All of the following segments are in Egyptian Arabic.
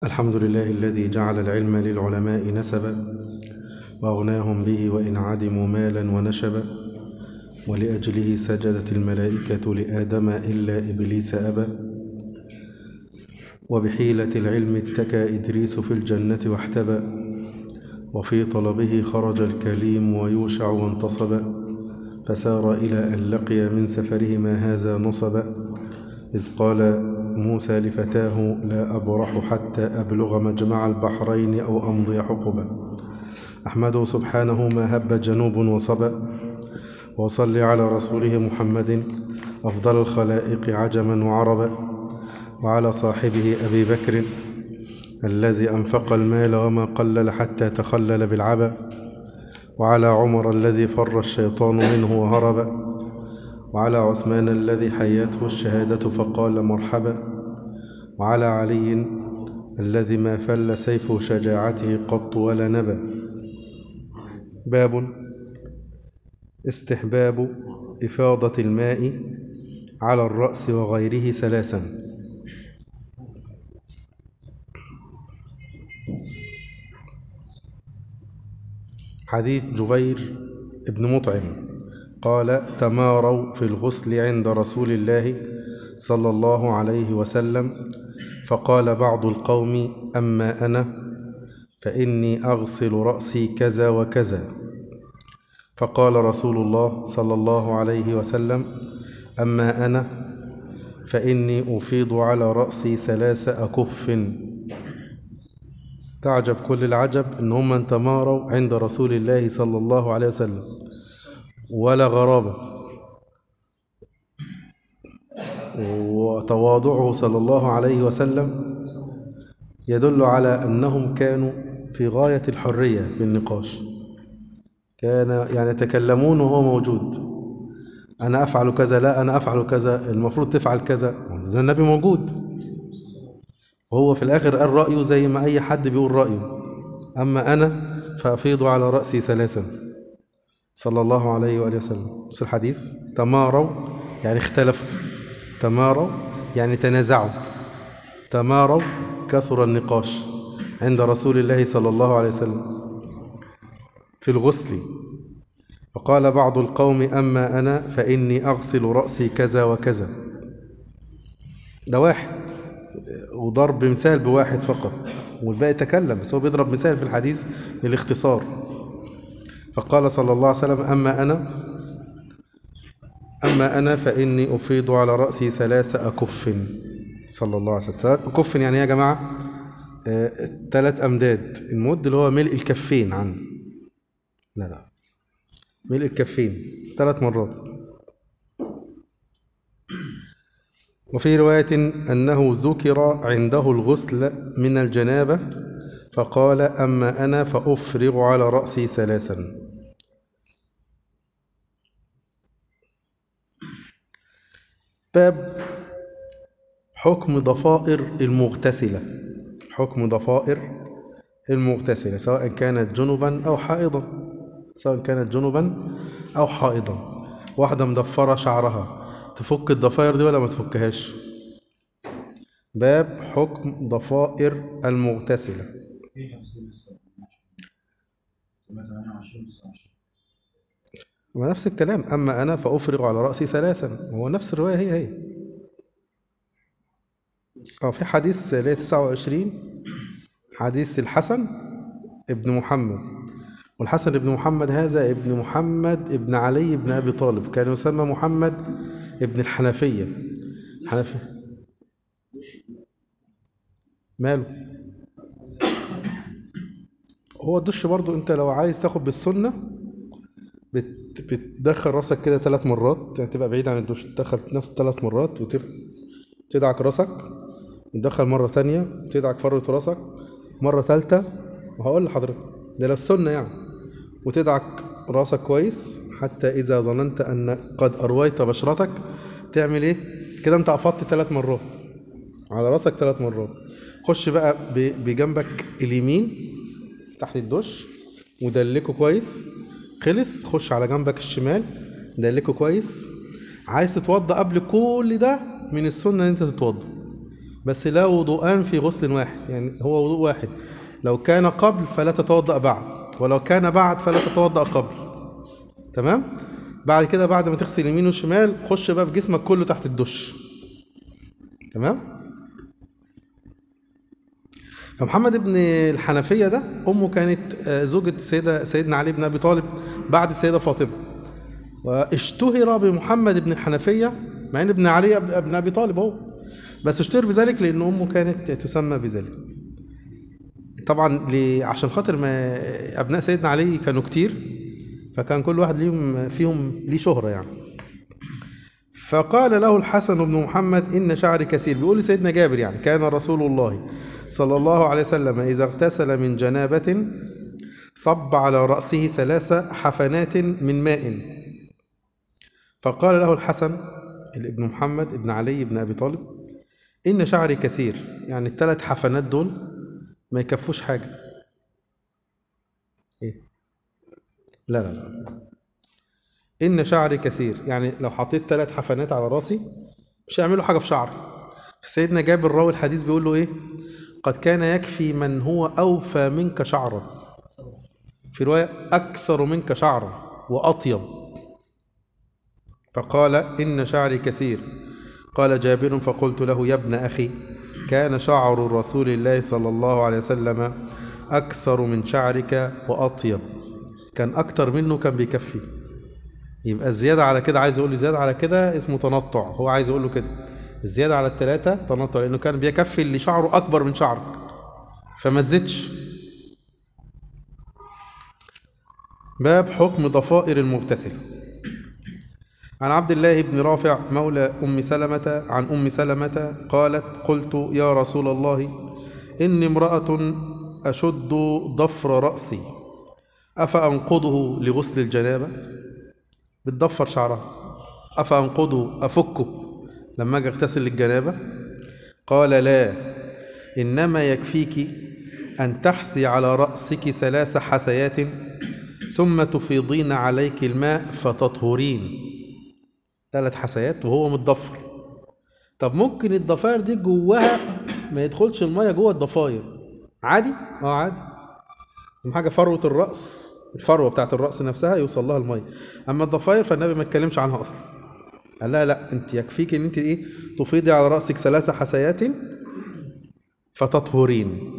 الحمد لله الذي جعل العلم للعلماء نسبا وأغناهم به وإن عدموا مالا ونشبا ولأجله سجدت الملائكة لآدم إلا إبليس أبى وبحيلة العلم اتكى إدريس في الجنة واحتبى وفي طلبه خرج الكليم ويوشع وانتصب فسار إلى أن لقي من سفره ما هذا نصب إذ قال موسى لفتاه لا أبرح حتى أبلغ مجمع البحرين أو أمضي حقبا أحمده سبحانه ما هب جنوب وصبا وصل على رسوله محمد أفضل الخلائق عجما وعربا وعلى صاحبه أبي بكر الذي أنفق المال وما قلل حتى تخلل بالعبا وعلى عمر الذي فر الشيطان منه وهرب وعلى عثمان الذي حيته الشهادة فقال مرحبا وعلى علي الذي ما فل سيف شجاعته قط ولا نبى باب استحباب إفاضة الماء على الرأس وغيره ثلاثا حديث جبير بن مطعم قال تماروا في الغسل عند رسول الله صلى الله عليه وسلم فقال بعض القوم أما أنا فإني أغسل رأسي كذا وكذا فقال رسول الله صلى الله عليه وسلم أما أنا فإني أفيض على رأسي ثلاث أكف تعجب كل العجب إن هم تماروا عند رسول الله صلى الله عليه وسلم ولا غرابة وتواضعه صلى الله عليه وسلم يدل على أنهم كانوا في غاية الحرية في النقاش كان يعني يتكلمون وهو موجود أنا أفعل كذا لا أنا أفعل كذا المفروض تفعل كذا ده النبي موجود وهو في الآخر قال رأيه زي ما أي حد بيقول رأيه أما أنا فأفيض على رأسي ثلاثا صلى الله عليه وآله وسلم بس الحديث تماروا يعني اختلفوا تماروا يعني تنازعوا تماروا كثر النقاش عند رسول الله صلى الله عليه وسلم في الغسل فقال بعض القوم أما أنا فإني أغسل رأسي كذا وكذا ده واحد وضرب مثال بواحد فقط والباقي تكلم بس هو بيضرب مثال في الحديث للاختصار فقال صلى الله عليه وسلم أما أنا أما أنا فإني أفيض على رأسي ثلاث أكف صلى الله عليه وسلم ثلاث أكف يعني يا جماعة آه، ثلاث أمداد المد اللي هو ملء الكفين عنه لا لا ملء الكفين ثلاث مرات وفي رواية أنه ذكر عنده الغسل من الجنابة فقال أما أنا فأفرغ على رأسي ثلاثا باب حكم ضفائر المغتسلة حكم ضفائر المغتسلة سواء كانت جنبا أو حائضا سواء كانت جنبا أو حائضا واحدة مضفرة شعرها تفك الضفائر دي ولا ما تفكهاش باب حكم ضفائر المغتسلة هو نفس الكلام أما أنا فأفرغ على رأسي ثلاثا هو نفس الرواية هي هي اه في حديث اللي هي 29 حديث الحسن ابن محمد والحسن ابن محمد هذا ابن محمد ابن علي ابن أبي طالب كان يسمى محمد ابن الحنفية الحنفية ماله هو الدش برضو انت لو عايز تاخد بالسنة بت بتدخل راسك كده ثلاث مرات يعني تبقى بعيد عن الدش تدخل نفس ثلاث مرات وتدعك راسك وتدخل مرة تانية تدعك فرة راسك مرة ثالثة وهقول لحضرتك ده لو السنة يعني وتدعك راسك كويس حتى إذا ظننت أن قد أرويت بشرتك تعمل إيه؟ كده أنت أفضت ثلاث مرات على راسك ثلاث مرات خش بقى ب- بجنبك اليمين تحت الدش ودلكه كويس خلص خش على جنبك الشمال دلكه كويس عايز تتوضى قبل كل ده من السنة ان انت تتوضى بس لا وضوءان في غسل واحد يعني هو وضوء واحد لو كان قبل فلا تتوضأ بعد ولو كان بعد فلا تتوضأ قبل تمام بعد كده بعد ما تغسل يمين وشمال خش بقى في جسمك كله تحت الدش تمام فمحمد بن الحنفية ده أمه كانت آه، زوجة سيدة سيدنا علي بن أبي طالب بعد السيدة فاطمة واشتهر بمحمد بن الحنفية مع ان ابن علي اب- ابن ابي طالب هو بس اشتهر بذلك لان امه كانت تسمى بذلك طبعا ل- عشان خاطر ما ابناء سيدنا علي كانوا كتير فكان كل واحد ليهم فيهم ليه شهرة يعني فقال له الحسن بن محمد إن شعري كثير بيقول لسيدنا جابر يعني كان رسول الله صلى الله عليه وسلم إذا اغتسل من جنابة صب على رأسه ثلاث حفنات من ماء فقال له الحسن ابن محمد ابن علي بن أبي طالب إن شعري كثير يعني الثلاث حفنات دول ما يكفوش حاجة إيه؟ لا لا لا إن شعري كثير يعني لو حطيت ثلاث حفنات على راسي مش هيعملوا حاجة في شعري سيدنا جابر راوي الحديث بيقول له إيه قد كان يكفي من هو أوفى منك شعرا في رواية أكثر منك شعرا وأطيب فقال إن شعري كثير قال جابر فقلت له يا ابن أخي كان شعر رسول الله صلى الله عليه وسلم أكثر من شعرك وأطيب كان أكتر منه كان بيكفي يبقى الزيادة على كده عايز يقول لي زيادة على كده اسمه تنطع هو عايز يقول له كده الزيادة على الثلاثة تنطع لأنه كان بيكفي اللي شعره أكبر من شعرك فما تزيدش باب حكم ضفائر المغتسل عن عبد الله بن رافع مولى أم سلمة عن أم سلمة قالت قلت يا رسول الله إني امرأة أشد ضفر رأسي أفأنقضه لغسل الجنابة بتضفر شعرها أفأنقضه أفكه لما أجي أغتسل للجنابة قال لا إنما يكفيك أن تحسي على رأسك ثلاث حسيات ثم تفيضين عليك الماء فتطهرين ثلاث حسيات وهو متضفر طب ممكن الضفاير دي جواها ما يدخلش الميه جوه الضفاير عادي اه عادي اهم حاجه فروه الراس الفروه بتاعت الراس نفسها يوصل لها الميه اما الضفاير فالنبي ما اتكلمش عنها اصلا قال لا لا انت يكفيك ان انت ايه تفيضي على راسك ثلاث حسيات فتطهرين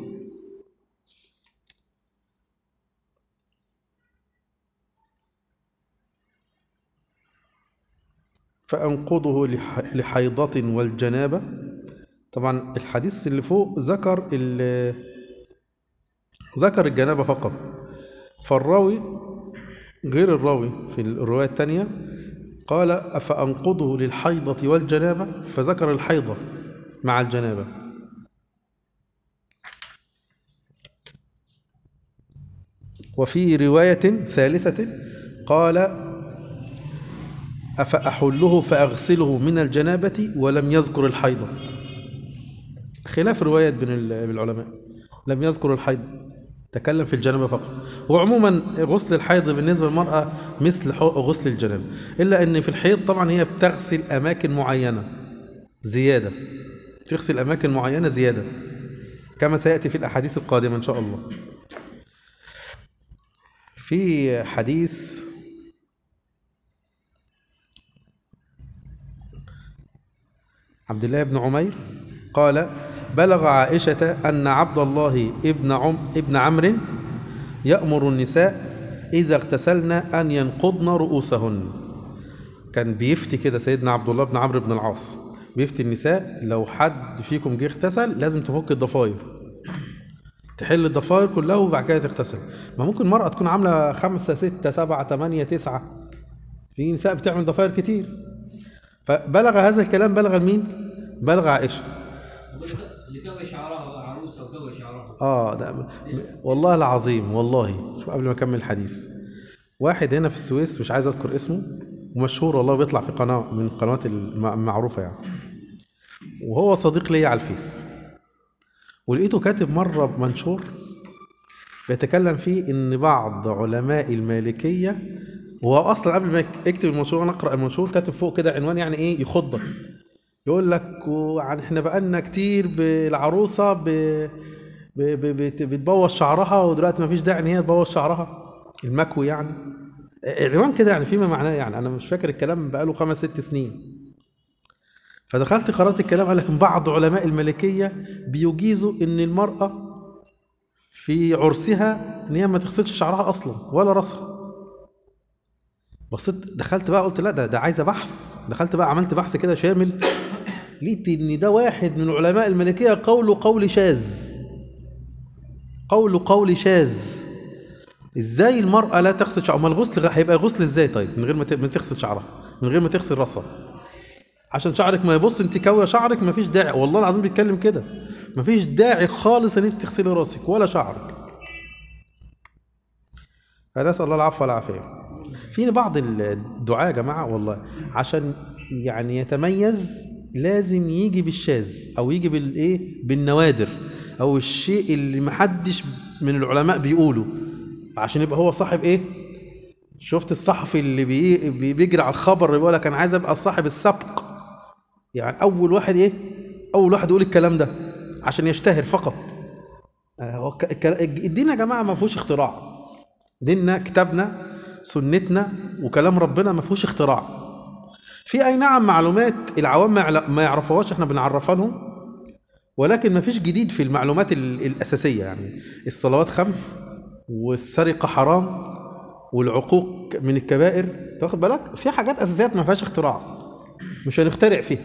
فأنقضه لح- لحيضة والجنابة طبعا الحديث اللي فوق ذكر ال- ذكر الجنابة فقط فالراوي غير الراوي في الرواية الثانية قال أفأنقضه للحيضة والجنابة فذكر الحيضة مع الجنابة وفي رواية ثالثة قال أفأحله فأغسله من الجنابة ولم يذكر الحيضة خلاف رواية بين ال- العلماء لم يذكر الحيض تكلم في الجنابة فقط وعموما غسل الحيض بالنسبة للمرأة مثل حو- غسل الجنابة إلا أن في الحيض طبعا هي بتغسل أماكن معينة زيادة تغسل أماكن معينة زيادة كما سيأتي في الأحاديث القادمة إن شاء الله في حديث عبد الله بن عمير قال بلغ عائشة أن عبد الله ابن عم ابن عمرو يأمر النساء إذا اغتسلن أن ينقضن رؤوسهن كان بيفتي كده سيدنا عبد الله بن عمرو بن العاص بيفتي النساء لو حد فيكم جه اغتسل لازم تفك الضفاير تحل الضفاير كلها وبعد كده تغتسل ما ممكن مرأة تكون عاملة خمسة ستة سبعة ثمانية تسعة في نساء بتعمل ضفاير كتير فبلغ هذا الكلام بلغ لمين؟ بلغ عائشة اللي كوي شعرها عروسه وكوي شعرها اه ده والله العظيم والله شوف قبل ما اكمل الحديث واحد هنا في السويس مش عايز اذكر اسمه ومشهور والله بيطلع في قناه من القنوات الم- المعروفه يعني وهو صديق ليا على الفيس ولقيته كاتب مره بمنشور بيتكلم فيه ان بعض علماء المالكيه وهو اصلا قبل ما يكتب المنشور انا اقرا المنشور كاتب فوق كده عنوان يعني ايه يخضك يقول لك وعن احنا بقالنا كتير بالعروسه ب... ب... ب... بت- بتبوظ شعرها ودلوقتي ما فيش داعي ان هي تبوظ شعرها المكوي يعني العنوان كده يعني فيما معناه يعني انا مش فاكر الكلام بقاله خمس ست سنين فدخلت قرات الكلام قال لك إن بعض علماء الملكيه بيجيزوا ان المراه في عرسها ان هي ما تغسلش شعرها اصلا ولا راسها بصيت دخلت بقى قلت لا ده ده عايزه بحث دخلت بقى عملت بحث كده شامل لقيت ان ده واحد من علماء الملكيه قوله قول شاذ قوله قول شاذ ازاي المراه لا تغسل شعرها امال الغسل هيبقى غسل ازاي طيب من غير ما ت- ما تغسل شعرها من غير ما تغسل راسها عشان شعرك ما يبص انت كاويه شعرك ما فيش داعي والله العظيم بيتكلم كده ما فيش داعي خالص ان انت تغسلي راسك ولا شعرك فنسال الله العفو والعافيه في بعض الدعاء يا جماعه والله عشان يعني يتميز لازم يجي بالشاذ او يجي بالايه بالنوادر او الشيء اللي محدش من العلماء بيقوله عشان يبقى هو صاحب ايه شفت الصحفي اللي بي بي- بيجري على الخبر اللي بيقول لك انا عايز ابقى صاحب السبق يعني اول واحد ايه اول واحد يقول الكلام ده عشان يشتهر فقط آه، هو ك- الك- الدين يا جماعه ما فيهوش اختراع ديننا كتابنا سنتنا وكلام ربنا ما فيهوش اختراع في اي نعم معلومات العوام ما يعل- ما يعرفوهاش احنا بنعرفها لهم ولكن ما فيش جديد في المعلومات ال- الاساسيه يعني الصلوات خمس والسرقه حرام والعقوق من الكبائر تاخد بالك في حاجات اساسيات ما فيهاش اختراع مش هنخترع فيها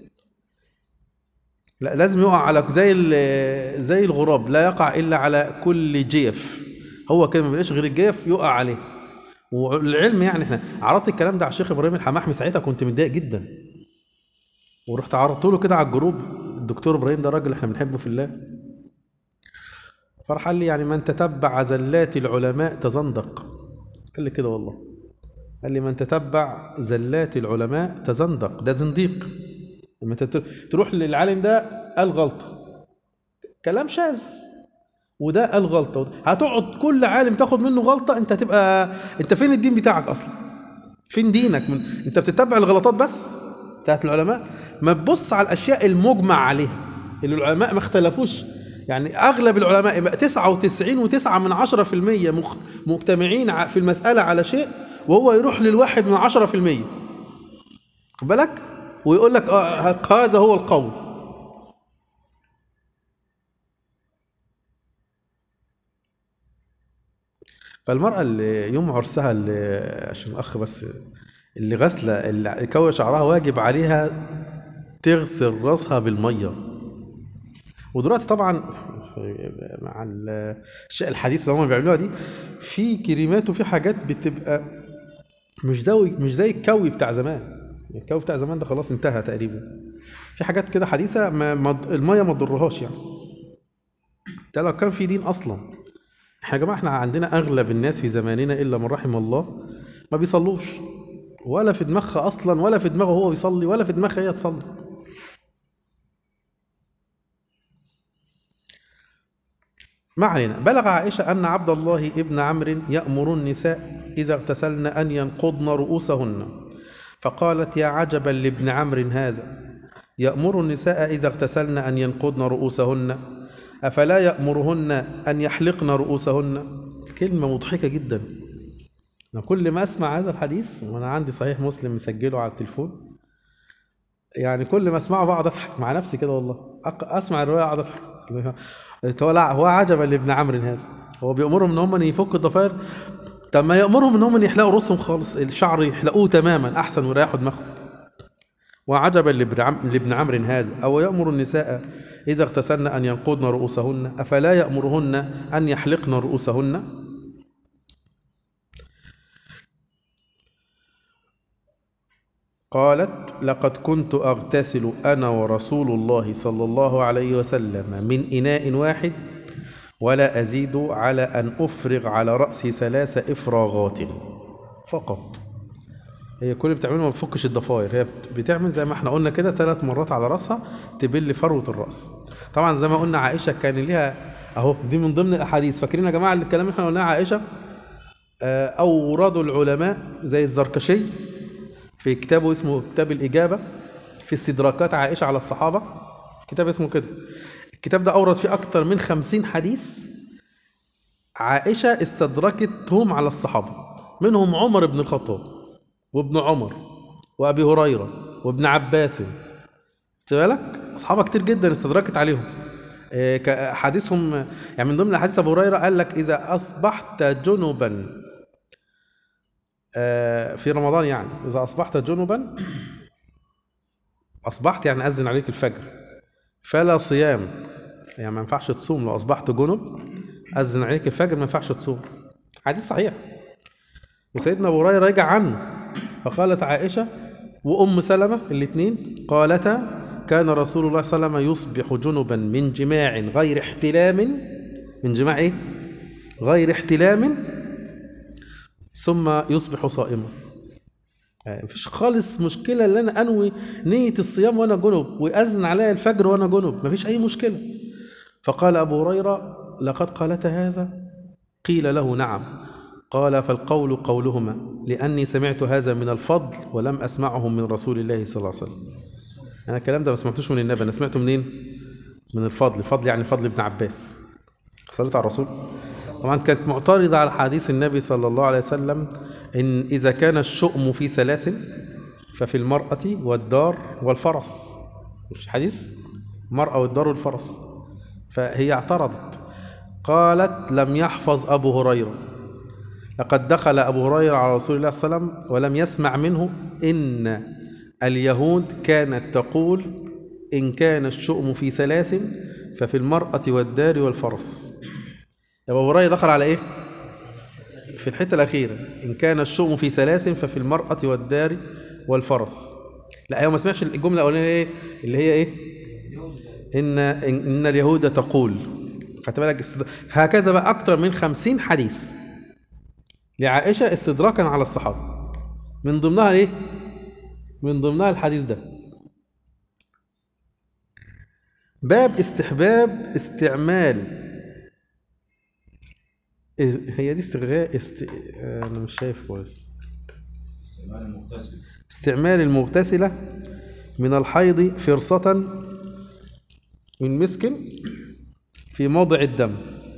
لا لازم يقع على زي ال- زي الغراب لا يقع الا على كل جيف هو كده ما بيلاقيش غير الجيف يقع عليه والعلم يعني احنا عرضت الكلام ده على الشيخ ابراهيم الحماحمي ساعتها كنت متضايق جدا ورحت عرضت له كده على الجروب الدكتور ابراهيم ده راجل احنا بنحبه في الله فراح قال لي يعني من تتبع زلات العلماء تزندق قال لي كده والله قال لي من تتبع زلات العلماء تزندق ده زنديق لما انت تر- تروح للعالم ده قال غلطه كلام شاذ وده قال غلطه وده- هتقعد كل عالم تاخد منه غلطه انت هتبقى انت فين الدين بتاعك اصلا فين دينك من انت بتتبع الغلطات بس بتاعت العلماء ما تبص على الاشياء المجمع عليها اللي العلماء ما اختلفوش يعني اغلب العلماء يبقى 99 و9 من 10% مخ- مجتمعين ع- في المساله على شيء وهو يروح للواحد من 10% خد بالك ويقول لك آه هذا هو القول فالمرأة اللي يوم عرسها اللي عشان الأخ بس اللي غسلة اللي كوي شعرها واجب عليها تغسل راسها بالمية ودلوقتي طبعا مع ال- الشيء الحديث اللي هم بيعملوها دي في كريمات وفي حاجات بتبقى مش زي مش زي الكوي بتاع زمان الكوي بتاع زمان ده خلاص انتهى تقريبا في حاجات كده حديثة ما ما المية ما تضرهاش يعني ده لو كان في دين أصلا احنا يا جماعه احنا عندنا اغلب الناس في زماننا الا من رحم الله ما بيصلوش ولا في دماغها اصلا ولا في دماغه هو بيصلي ولا في دماغها هي تصلي ما علينا بلغ عائشة أن عبد الله ابن عمرو يأمر النساء إذا اغتسلن أن ينقضن رؤوسهن فقالت يا عجبا لابن عمرو هذا يأمر النساء إذا اغتسلن أن ينقضن رؤوسهن أفلا يأمرهن أن يحلقن رؤوسهن كلمة مضحكة جدا أنا كل ما أسمع هذا الحديث وأنا عندي صحيح مسلم مسجله على التليفون يعني كل ما أسمعه بقعد أضحك مع نفسي كده والله أق- أسمع الرواية أقعد أضحك هو لا هو عجبا لابن عمرو هذا هو بيأمرهم إن هم يفكوا الضفائر طب ما يأمرهم إن هم يحلقوا رؤوسهم خالص الشعر يحلقوه تماما أحسن ويريحوا دماغهم وعجبا لابن عم- لابن عمرو هذا أو يأمر النساء إذا اغتسلن أن ينقضن رؤوسهن أفلا يأمرهن أن يحلقن رؤوسهن قالت لقد كنت أغتسل أنا ورسول الله صلى الله عليه وسلم من إناء واحد ولا أزيد على أن أفرغ على رأسي ثلاث إفراغات فقط هي كل اللي بتعمله ما بتفكش الضفاير هي بت- بتعمل زي ما احنا قلنا كده ثلاث مرات على راسها تبل فروة الراس طبعا زي ما قلنا عائشة كان ليها اهو دي من ضمن الاحاديث فاكرين يا جماعة الكلام اللي احنا قلناه عائشة آه، اوراد العلماء زي الزركشي في كتابه اسمه كتاب الإجابة في استدراكات عائشة على الصحابة كتاب اسمه كده الكتاب ده أورد فيه أكتر من خمسين حديث عائشة استدركتهم على الصحابة منهم عمر بن الخطاب وابن عمر وأبي هريرة وابن عباس خدت بالك أصحابها كتير جدا استدركت عليهم إيه، ك- حديثهم يعني من ضمن حديث أبو هريرة قال لك إذا أصبحت جنبا آه، في رمضان يعني إذا أصبحت جنبا أصبحت يعني أذن عليك الفجر فلا صيام يعني ما ينفعش تصوم لو أصبحت جنب أذن عليك الفجر ما ينفعش تصوم حديث صحيح وسيدنا أبو هريرة رجع عنه فقالت عائشة وأم سلمة الاثنين قالتا كان رسول الله صلى الله عليه وسلم يصبح جنبا من جماع غير احتلام من جماع إيه؟ غير احتلام ثم يصبح صائما يعني مفيش خالص مشكلة ان انا انوي نية الصيام وانا جنب ويأذن عليا الفجر وانا جنب مفيش اي مشكلة فقال ابو هريرة لقد قالت هذا قيل له نعم قال فالقول قولهما لأني سمعت هذا من الفضل ولم أسمعه من رسول الله صلى الله عليه وسلم أنا الكلام ده ما سمعتوش من النبي أنا سمعته منين؟ من الفضل الفضل يعني فضل ابن عباس صليت على الرسول طبعا كانت معترضة على حديث النبي صلى الله عليه وسلم إن إذا كان الشؤم في سلاسل ففي المرأة والدار والفرس مش حديث المرأة والدار والفرس فهي اعترضت قالت لم يحفظ أبو هريرة لقد دخل أبو هريرة على رسول الله صلى الله عليه وسلم ولم يسمع منه إن اليهود كانت تقول إن كان الشؤم في سلاسل ففي المرأة والدار والفرس يبقى أبو هريرة دخل على إيه؟ في الحتة الأخيرة إن كان الشؤم في سلاسل ففي المرأة والدار والفرس لا هو ما سمعش الجملة الأولانية إيه؟ اللي هي إيه؟ إن إن, إن اليهود تقول خدت بالك استد- هكذا بقى أكتر من خمسين حديث لعائشة استدراكا على الصحابة من ضمنها إيه؟ من ضمنها الحديث ده باب استحباب استعمال إيه- هي دي استغاء است... انا مش شايف كويس استعمال المغتسل استعمال المغتسلة من الحيض فرصة من مسك في موضع الدم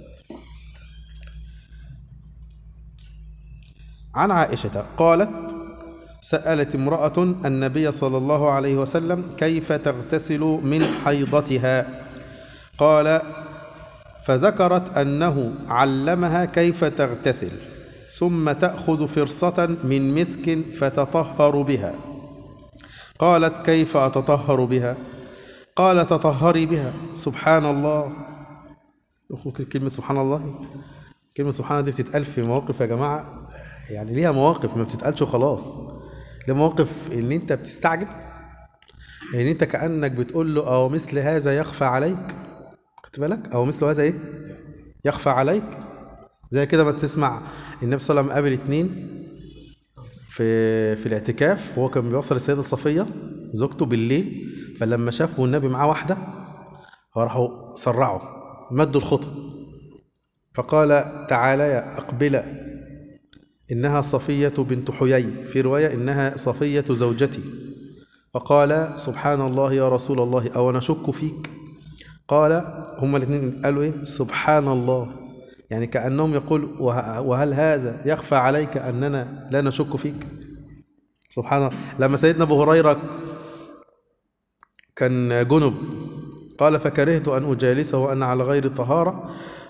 عن عائشة قالت سألت امرأة النبي صلى الله عليه وسلم كيف تغتسل من حيضتها قال فذكرت أنه علمها كيف تغتسل ثم تأخذ فرصة من مسك فتطهر بها قالت كيف أتطهر بها قال تطهري بها سبحان الله أخوك كلمة سبحان الله كلمة سبحان الله دي بتتقال في مواقف يا جماعة يعني ليها مواقف ما بتتقالش وخلاص ليها مواقف ان انت بتستعجل ان انت كأنك بتقول له او مثل هذا يخفى عليك خدت بالك او مثل هذا ايه يخفى عليك زي كده ما تسمع النبي صلى الله عليه وسلم قابل اتنين في في الاعتكاف وهو كان بيوصل السيدة صفية زوجته بالليل فلما شافوا النبي معاه واحدة راحوا سرعوا مدوا الخطى فقال تعالى يا أقبلا إنها صفية بنت حيي في رواية إنها صفية زوجتي فقال سبحان الله يا رسول الله أو نشك فيك قال هما الاثنين قالوا إيه سبحان الله يعني كأنهم يقول وه- وهل هذا يخفى عليك أننا لا نشك فيك سبحان الله لما سيدنا أبو هريرة كان جنب قال فكرهت أن أجالسه وأنا على غير طهارة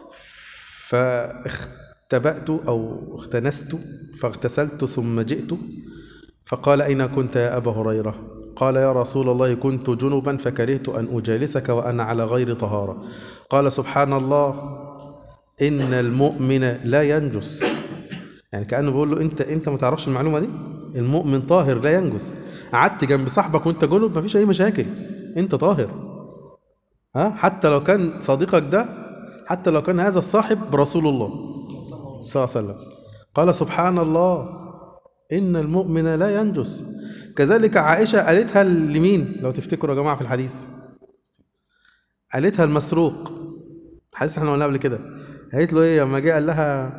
فاختبأت أو اختنست فاغتسلت ثم جئت فقال أين كنت يا أبا هريرة قال يا رسول الله كنت جنبا فكرهت أن أجالسك وأنا على غير طهارة قال سبحان الله إن المؤمن لا ينجس يعني كأنه بيقول له أنت أنت ما تعرفش المعلومة دي المؤمن طاهر لا ينجس قعدت جنب صاحبك وأنت جنب مفيش أي مشاكل أنت طاهر ها حتى لو كان صديقك ده حتى لو كان هذا الصاحب رسول الله صلى الله عليه وسلم قال سبحان الله إن المؤمن لا ينجس كذلك عائشة قالتها لمين لو تفتكروا يا جماعة في الحديث قالتها المسروق الحديث احنا قلنا قبل كده قالت له ايه لما جه قال لها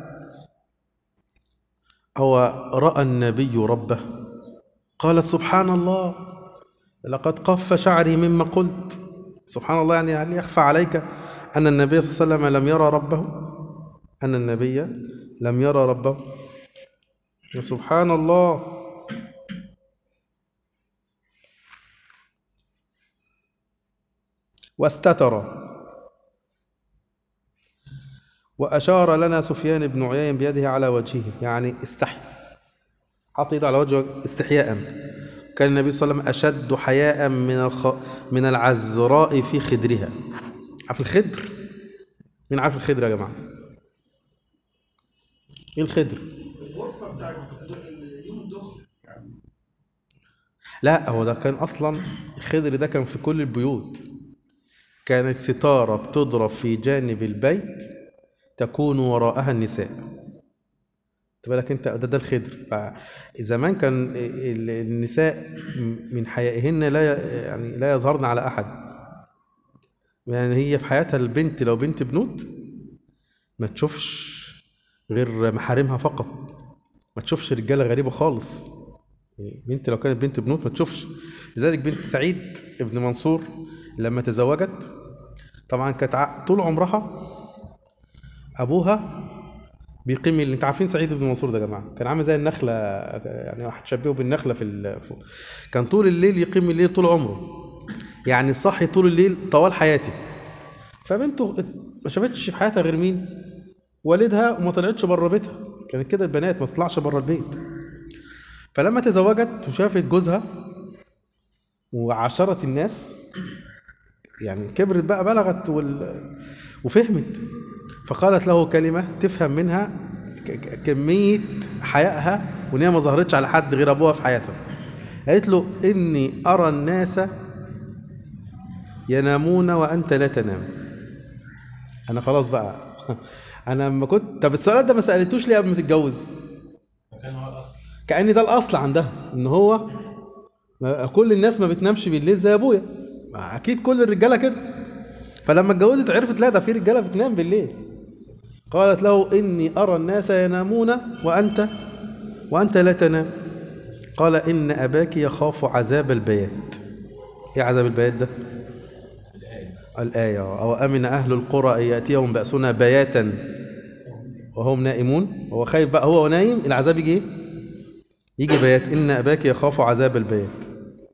هو رأى النبي ربه قالت سبحان الله لقد قف شعري مما قلت سبحان الله يعني هل يخفى عليك أن النبي صلى الله عليه وسلم لم يرى ربه أن النبي لم يرى ربه سبحان الله واستتر وأشار لنا سفيان بن عيين بيده على وجهه يعني استحي حط ايده على وجهه استحياء كان النبي صلى الله عليه وسلم أشد حياء من الخ... من العذراء في خدرها عارف الخدر مين عارف الخدر يا جماعة ايه الخدر الغرفه بتاعت يوم الدخل يعني لا هو ده كان اصلا الخدر ده كان في كل البيوت كانت ستارة بتضرب في جانب البيت تكون وراءها النساء خد بالك انت ده ده الخدر ف- زمان كان ال- النساء من حيائهن لا ي- يعني لا يظهرن على احد يعني هي في حياتها البنت لو بنت بنوت ما تشوفش غير محارمها فقط ما تشوفش رجاله غريبه خالص بنت لو كانت بنت بنوت ما تشوفش لذلك بنت سعيد ابن منصور لما تزوجت طبعا كانت ع- طول عمرها ابوها بيقيم اللي انت عارفين سعيد بن منصور ده يا جماعه كان عامل زي النخله يعني واحد شبهه بالنخله في ال... فوق. كان طول الليل يقيم الليل طول عمره يعني صحي طول الليل طوال حياته فبنته ما شافتش في حياتها غير مين والدها وما طلعتش بره بيتها كانت كده البنات ما تطلعش بره البيت فلما تزوجت وشافت جوزها وعاشرت الناس يعني كبرت بقى بلغت وال... وفهمت فقالت له كلمة تفهم منها ك- ك- كمية حيائها وإن هي ما ظهرتش على حد غير أبوها في حياتها قالت له إني أرى الناس ينامون وأنت لا تنام أنا خلاص بقى أنا لما كنت طب السؤال ده ما سألتوش ليه قبل ما تتجوز؟ فكان هو الاصل كأن ده الأصل عندها إن هو ما- كل الناس ما بتنامش بالليل زي أبويا ما أكيد كل الرجالة كده فلما اتجوزت عرفت لا ده في رجالة بتنام بالليل قالت له إني أرى الناس ينامون وأنت وأنت لا تنام قال إن أباك يخاف عذاب البيات إيه عذاب البيات ده؟ الآية أو أمن أهل القرى أن يأتيهم بأسنا بياتا وهم نائمون هو خايف بقى هو ونايم العذاب يجي إيه؟ يجي بيات إن أباك يخاف عذاب البيات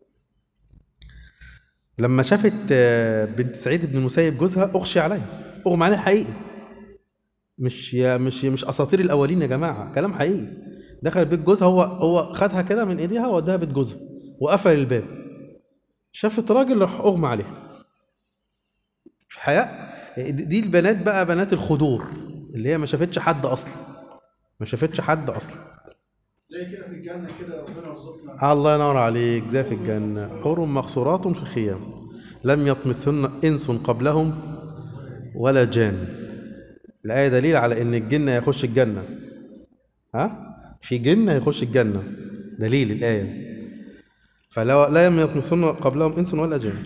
لما شافت آه، بنت سعيد بن المسيب جوزها أغشي عليها أغمى عليها حقيقي مش يا مش مش اساطير الاولين يا جماعه كلام حقيقي دخل بيت جوزها هو هو خدها كده من ايديها ووداها بيت جوزها وقفل الباب شافت راجل راح اغمى عليها في الحقيقه دي دي البنات بقى بنات الخدور اللي هي ما شافتش حد اصلا ما شافتش حد اصلا زي كده في الجنه كده ربنا يرزقنا الله ينور عليك زي في الجنة حور مقصورات في الخيام لم يطمثهن إنس قبلهم ولا جان الآية دليل على إن الجن هيخش الجنة ها في جن هيخش الجنة دليل الآية فلا لا لم يطمثهن قبلهم إنس ولا جان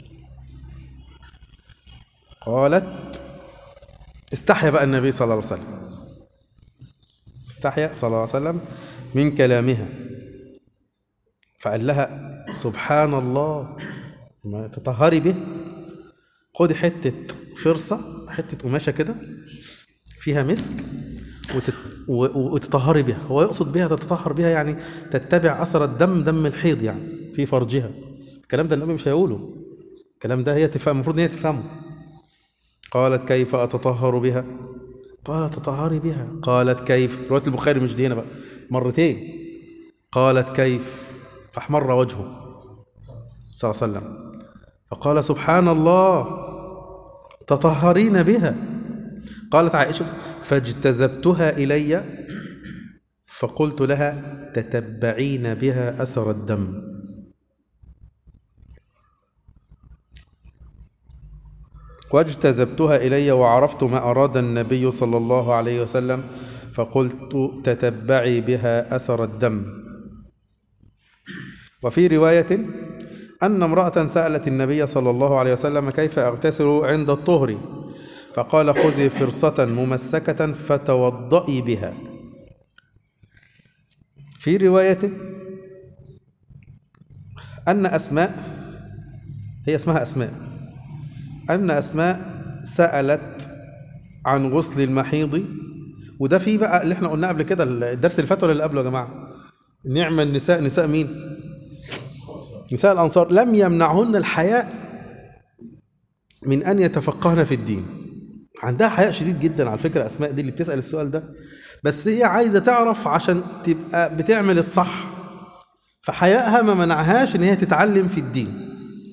قالت استحيا بقى النبي صلى الله عليه وسلم استحيا صلى الله عليه وسلم من كلامها فقال لها سبحان الله ما تطهري به خدي حتة فرصة حتة قماشة كده فيها مسك وتت... و... و- وتطهري بها هو يقصد بها تتطهر بها يعني تتبع أثر الدم دم الحيض يعني في فرجها الكلام ده النبي مش هيقوله الكلام ده هي تفهم المفروض ان هي تفهمه قالت كيف أتطهر بها قال تطهري بها قالت كيف رواية البخاري مش دي هنا بقى مرتين قالت كيف فاحمر وجهه صلى الله عليه وسلم فقال سبحان الله تطهرين بها قالت عائشة فاجتذبتها إلي فقلت لها تتبعين بها أثر الدم واجتذبتها إلي وعرفت ما أراد النبي صلى الله عليه وسلم فقلت تتبعي بها أثر الدم وفي رواية أن امرأة سألت النبي صلى الله عليه وسلم كيف أغتسل عند الطهر فقال خذي فرصة ممسكة فتوضئي بها في رواية أن أسماء هي اسمها أسماء أن أسماء سألت عن غسل المحيض وده في بقى اللي احنا قلناه قبل كده الدرس اللي فات ولا اللي قبله يا جماعة نعم النساء نساء مين نساء الأنصار لم يمنعهن الحياء من أن يتفقهن في الدين عندها حياء شديد جدا على فكرة أسماء دي اللي بتسأل السؤال ده بس هي عايزة تعرف عشان تبقى بتعمل الصح فحيائها ما منعهاش إن هي تتعلم في الدين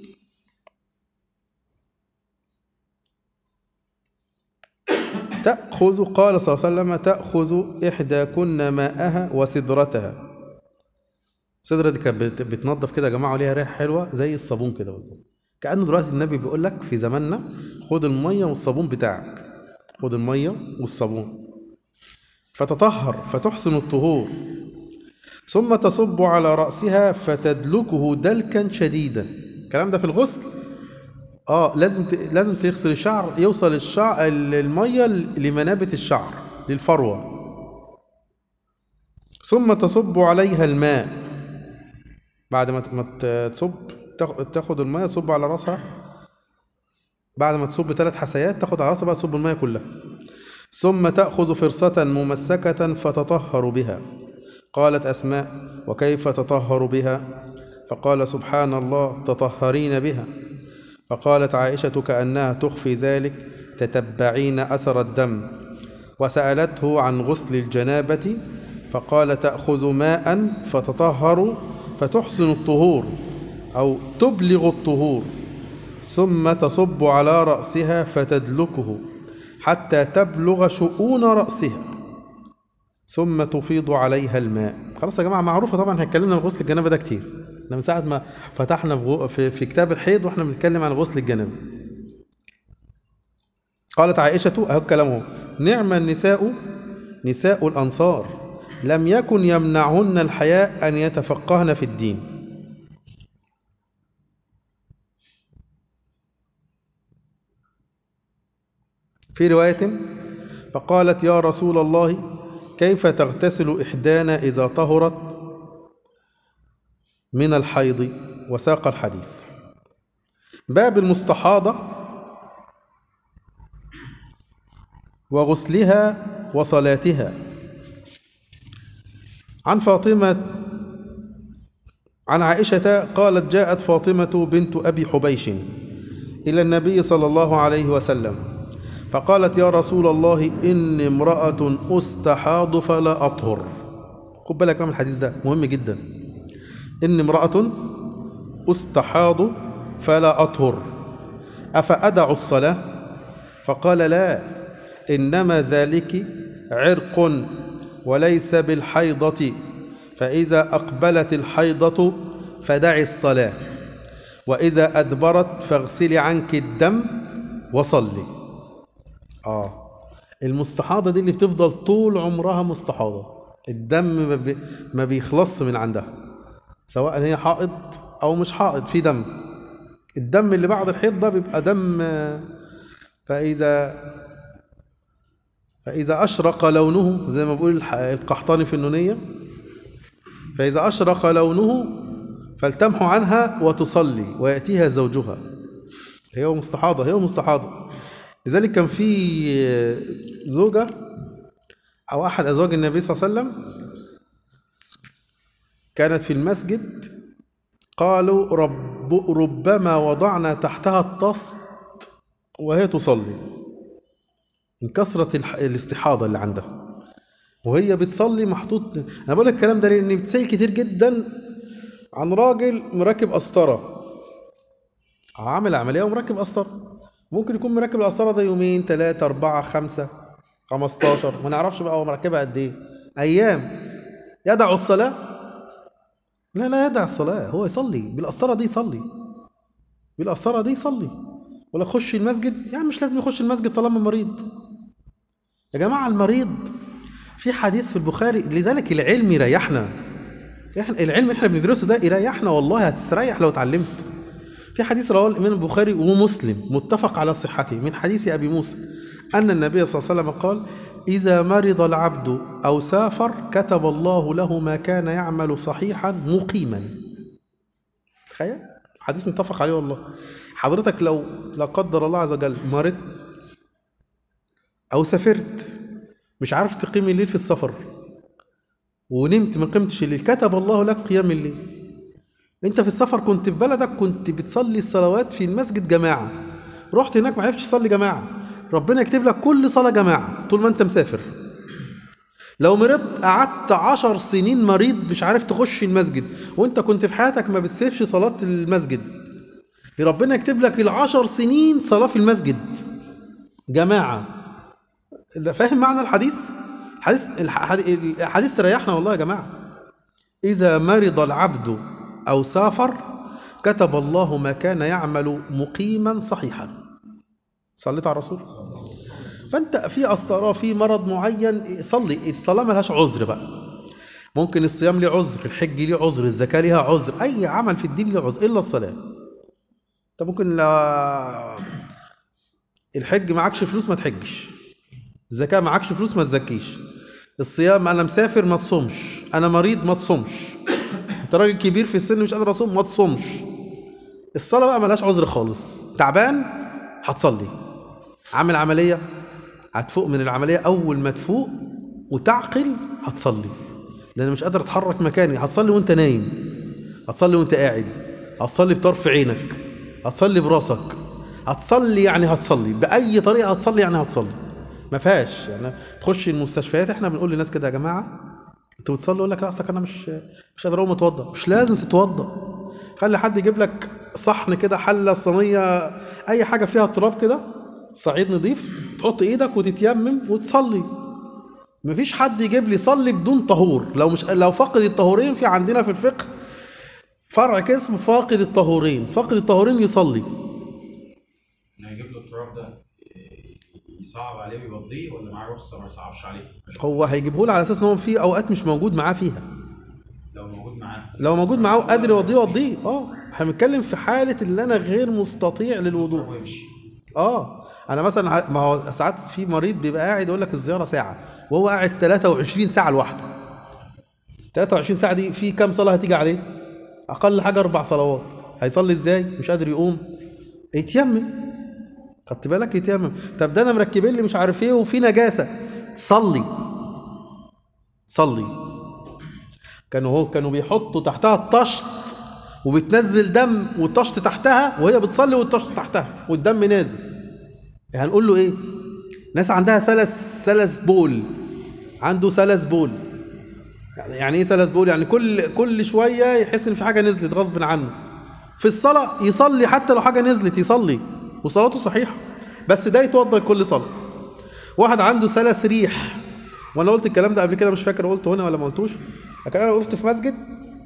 تأخذ قال صلى الله عليه وسلم تأخذ إحداكن ماءها وسدرتها السدرة دي كانت بت- بتنضف كده يا جماعة وليها ريحة حلوة زي الصابون كده بالظبط كأنه دلوقتي النبي بيقول لك في زماننا خد المية والصابون بتاعك خد المية والصابون فتطهر فتحسن الطهور ثم تصب على رأسها فتدلكه دلكا شديدا الكلام ده في الغسل اه لازم ت... لازم تغسل الشعر يوصل الشعر الميه لمنابت الشعر للفروه ثم تصب عليها الماء بعد ما ت- ما ت- تصب تاخ- تاخد الميه تصب على راسها بعد ما تصب ثلاث حسيات تاخد على راسها بقى تصب الميه كلها ثم تأخذ فرصة ممسكة فتطهر بها قالت أسماء وكيف تطهر بها فقال سبحان الله تطهرين بها فقالت عائشة كأنها تخفي ذلك تتبعين أثر الدم وسألته عن غسل الجنابة فقال تأخذ ماء فتطهر فتحسن الطهور أو تبلغ الطهور ثم تصب على رأسها فتدلكه حتى تبلغ شؤون رأسها ثم تفيض عليها الماء خلاص يا جماعه معروفه طبعا احنا اتكلمنا عن غسل الجنابه ده كتير احنا من ساعه ما فتحنا في, غو- في, في كتاب الحيض واحنا بنتكلم عن غسل الجنابه قالت عائشه اهو كلامه نعم النساء نساء الانصار لم يكن يمنعهن الحياء ان يتفقهن في الدين في روايه فقالت يا رسول الله كيف تغتسل إحدانا إذا طهرت من الحيض وساق الحديث باب المستحاضة وغسلها وصلاتها عن فاطمة عن عائشة قالت جاءت فاطمة بنت أبي حبيش إلى النبي صلى الله عليه وسلم فقالت يا رسول الله إني امرأة أستحاض فلا أطهر خد بالك من الحديث ده مهم جدا إني امرأة أستحاض فلا أطهر أفأدع الصلاة فقال لا إنما ذلك عرق وليس بالحيضة فإذا أقبلت الحيضة فدعي الصلاة وإذا أدبرت فاغسلي عنك الدم وصلي اه المستحاضة دي اللي بتفضل طول عمرها مستحاضة الدم ما, بي ما بيخلصش من عندها سواء هي حائض او مش حائض في دم الدم اللي بعد الحيض ده بيبقى دم آه، فإذا فإذا أشرق لونه زي ما بيقول الح- القحطاني في النونية فإذا أشرق لونه فلتمحو عنها وتصلي ويأتيها زوجها هي مستحاضة هي مستحاضة لذلك كان في زوجة أو أحد أزواج النبي صلى الله عليه وسلم كانت في المسجد قالوا رب ربما وضعنا تحتها الطست وهي تصلي من كثرة الح- الاستحاضة اللي عندها وهي بتصلي محطوط أنا بقول لك الكلام ده لأني بتسأل كتير جدا عن راجل مركب قسطرة عامل عملية ومركب قسطرة ممكن يكون مركب القسطرة ده يومين ثلاثة أربعة خمسة خمستاشر ما نعرفش بقى هو مركبها قد إيه أيام يدع الصلاة لا لا يدع الصلاة هو يصلي بالقسطرة دي يصلي بالقسطرة دي يصلي ولا يخش المسجد يعني مش لازم يخش المسجد طالما مريض يا جماعة المريض في حديث في البخاري لذلك العلم يريحنا احنا العلم اللي احنا بندرسه ده يريحنا والله هتستريح لو اتعلمت في حديث رواه الإمام البخاري ومسلم متفق على صحته من حديث أبي موسى أن النبي صلى الله عليه وسلم قال إذا مرض العبد أو سافر كتب الله له ما كان يعمل صحيحا مقيما تخيل حديث متفق عليه والله حضرتك لو لا قدر الله عز وجل مرضت او سافرت مش عارف تقيم الليل في السفر ونمت ما قمتش الليل كتب الله لك قيام الليل انت في السفر كنت في بلدك كنت بتصلي الصلوات في المسجد جماعه رحت هناك ما عرفتش تصلي جماعه ربنا يكتب لك كل صلاه جماعه طول ما انت مسافر لو مرضت قعدت عشر سنين مريض مش عارف تخش المسجد وانت كنت في حياتك ما بتسيبش صلاة المسجد ربنا يكتب لك العشر سنين صلاة في المسجد جماعة لا فاهم معنى الحديث الحديث الح- الحديث تريحنا والله يا جماعة إذا مرض العبد أو سافر كتب الله ما كان يعمل مقيما صحيحا صليت على الرسول فانت في الصلاه في مرض معين صلي الصلاه ملهاش عذر بقى ممكن الصيام ليه عذر الحج ليه عذر الزكاه ليها عذر اي عمل في الدين ليه عذر الا الصلاه انت ممكن لا الحج معكش فلوس ما تحجش الزكاه معكش فلوس ما تزكيش الصيام انا مسافر ما تصومش انا مريض ما تصومش انت راجل كبير في السن مش قادر اصوم ما تصومش الصلاه بقى ملهاش عذر خالص تعبان هتصلي عامل عمليه هتفوق من العمليه اول ما تفوق وتعقل هتصلي لان مش قادر اتحرك مكاني هتصلي وانت نايم هتصلي وانت قاعد هتصلي بطرف عينك هتصلي براسك هتصلي يعني هتصلي باي طريقه هتصلي يعني هتصلي ما فيهاش يعني تخش المستشفيات احنا بنقول للناس كده يا جماعه انتوا بتصلوا يقول لك لا اصلك انا مش مش قادر اقوم اتوضى مش لازم تتوضى خلي حد يجيب لك صحن كده حله صينيه اي حاجه فيها تراب كده صعيد نظيف تحط ايدك وتتيمم وتصلي مفيش حد يجيب لي صلي بدون طهور لو مش لو فقد الطهورين في عندنا في الفقه فرع كده اسمه فاقد الطهورين فاقد الطهورين يصلي انه يجيب له التراب ده إيه، يصعب عليه ويوضيه ولا معاه رخصه ما يصعبش عليه هو هيجيبه له على اساس ان هو في اوقات مش موجود معاه فيها لو موجود معاه لو موجود معاه قادر يوضيه يوضيه اه احنا بنتكلم في حاله اللي انا غير مستطيع للوضوء ويمشي اه انا مثلا ه- ما هو ساعات في مريض بيبقى قاعد يقول لك الزياره ساعه وهو قاعد 23 ساعه لوحده 23 ساعه دي في كام صلاه هتيجي عليه اقل حاجه اربع صلوات هيصلي ازاي مش قادر يقوم يتيمم خدت بالك يتيمم طب ده انا مركبين لي مش عارف ايه وفي نجاسه صلي صلي كانوا هو كانوا بيحطوا تحتها الطشت وبتنزل دم والطشت تحتها وهي بتصلي والطشت تحتها والدم نازل يعني هنقول له ايه ناس عندها سلس سلس بول عنده سلس بول يعني يعني ايه سلس بول يعني كل كل شويه يحس ان في حاجه نزلت غصب عنه في الصلاه يصلي حتى لو حاجه نزلت يصلي وصلاته صحيحه بس ده يتوضا كل صلاه واحد عنده سلس ريح وانا قلت الكلام ده قبل كده مش فاكر قلته هنا ولا ما قلتوش لكن انا قلت في مسجد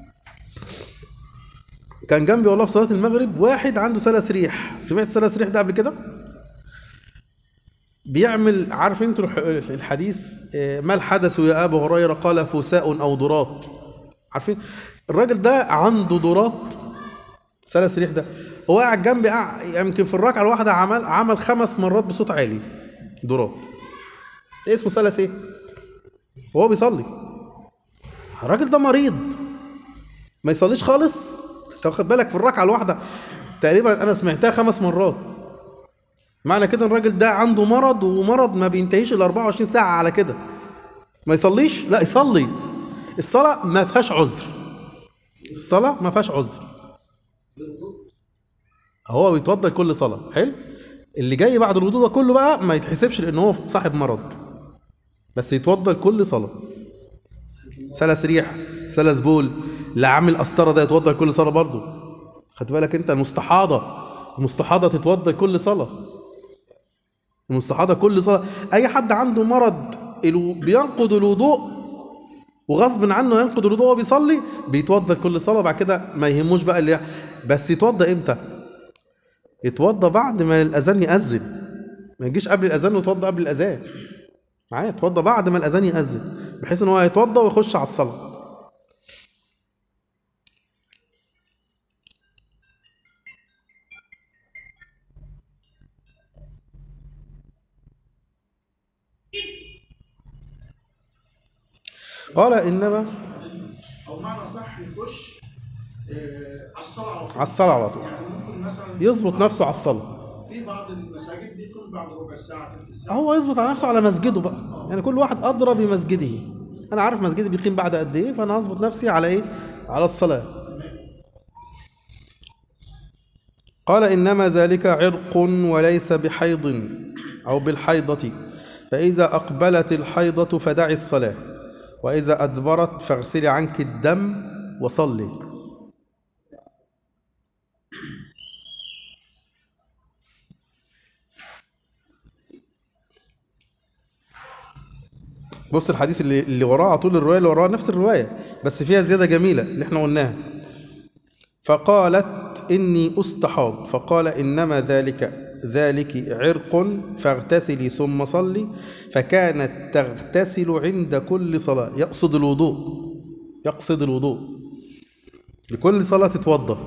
كان جنبي والله في صلاه المغرب واحد عنده سلس ريح سمعت سلس ريح ده قبل كده بيعمل عارف انتوا الح- الحديث آه، ما الحدث يا ابا هريره قال فساء او ضراط عارفين الراجل ده عنده ضراط سلس ريح ده هو قاعد جنبي قاع- يمكن في الركعه الواحده عمل عمل خمس مرات بصوت عالي ضراط ده اسمه سلس ايه وهو بيصلي الراجل ده مريض ما يصليش خالص انت واخد بالك في الركعه الواحده تقريبا انا سمعتها خمس مرات معنى كده الراجل ده عنده مرض ومرض ما بينتهيش الا 24 ساعه على كده ما يصليش لا يصلي الصلاه ما فيهاش عذر الصلاه ما فيهاش عذر هو بيتوضا كل صلاه حلو اللي جاي بعد الوضوء ده كله بقى ما يتحسبش لان هو صاحب مرض بس يتوضا كل صلاه سلس ريح سلس بول اللي عامل قسطره ده يتوضا كل صلاه برضه خد بالك انت المستحاضه المستحاضه تتوضا كل صلاه المستحاضه كل صلاه اي حد عنده مرض الو- بينقض الوضوء وغصب عنه ينقض الوضوء وهو بيصلي بيتوضا كل صلاه وبعد كده ما يهموش بقى اللي بس يتوضا امتى يتوضا بعد ما الاذان ياذن ما يجيش قبل الاذان ويتوضا قبل الاذان معايا يتوضا بعد ما الاذان ياذن بحيث ان هو هيتوضا ويخش على الصلاه قال انما او معنى صح يخش آه، على الصلاه على طول على الصلاة على طول يعني ممكن مثلا يظبط نفسه على الصلاة في بعض المساجد بيكون بعد ربع ساعه ثلث ساعه هو يظبط على نفسه على مسجده بقى يعني كل واحد أدرى بمسجده أنا عارف مسجدي بيقيم بعد قد إيه فأنا هظبط نفسي على إيه على الصلاة قال إنما ذلك عرق وليس بحيض أو بالحيضة فإذا أقبلت الحيضة فدعي الصلاة وإذا أدبرت فاغسلي عنك الدم وصلي بص الحديث اللي, اللي وراه على طول الرواية اللي وراها نفس الرواية بس فيها زيادة جميلة اللي احنا قلناها فقالت إني أستحاض فقال إنما ذلك ذلك عرق فاغتسلي ثم صلي فكانت تغتسل عند كل صلاة يقصد الوضوء يقصد الوضوء لكل صلاة تتوضأ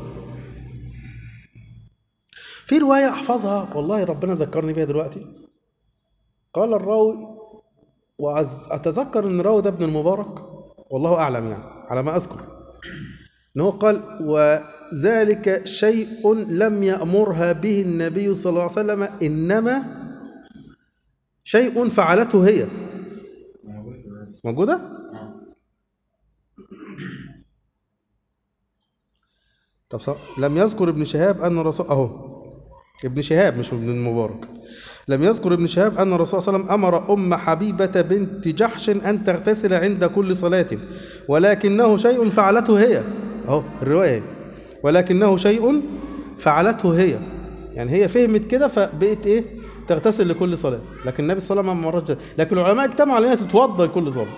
في رواية أحفظها والله ربنا ذكرني بيها دلوقتي قال الراوي وأتذكر أن الراوي ده ابن المبارك والله أعلم يعني على ما أذكر ان هو قال وذلك شيء لم يأمرها به النبي صلى الله عليه وسلم إنما شيء فعلته هي موجود في الرواية. موجودة؟ آه. طب صح. لم يذكر ابن شهاب أن الرسول أهو ابن شهاب مش ابن المبارك لم يذكر ابن شهاب أن الرسول صلى الله عليه وسلم أمر أم حبيبة بنت جحش أن تغتسل عند كل صلاة ولكنه شيء فعلته هي أهو الرواية هي. ولكنه شيء فعلته هي يعني هي فهمت كده فبقت إيه تغتسل لكل صلاة لكن النبي صلى الله عليه وسلم ما مرتش لكن العلماء اجتمعوا على انها تتوضا لكل صلاة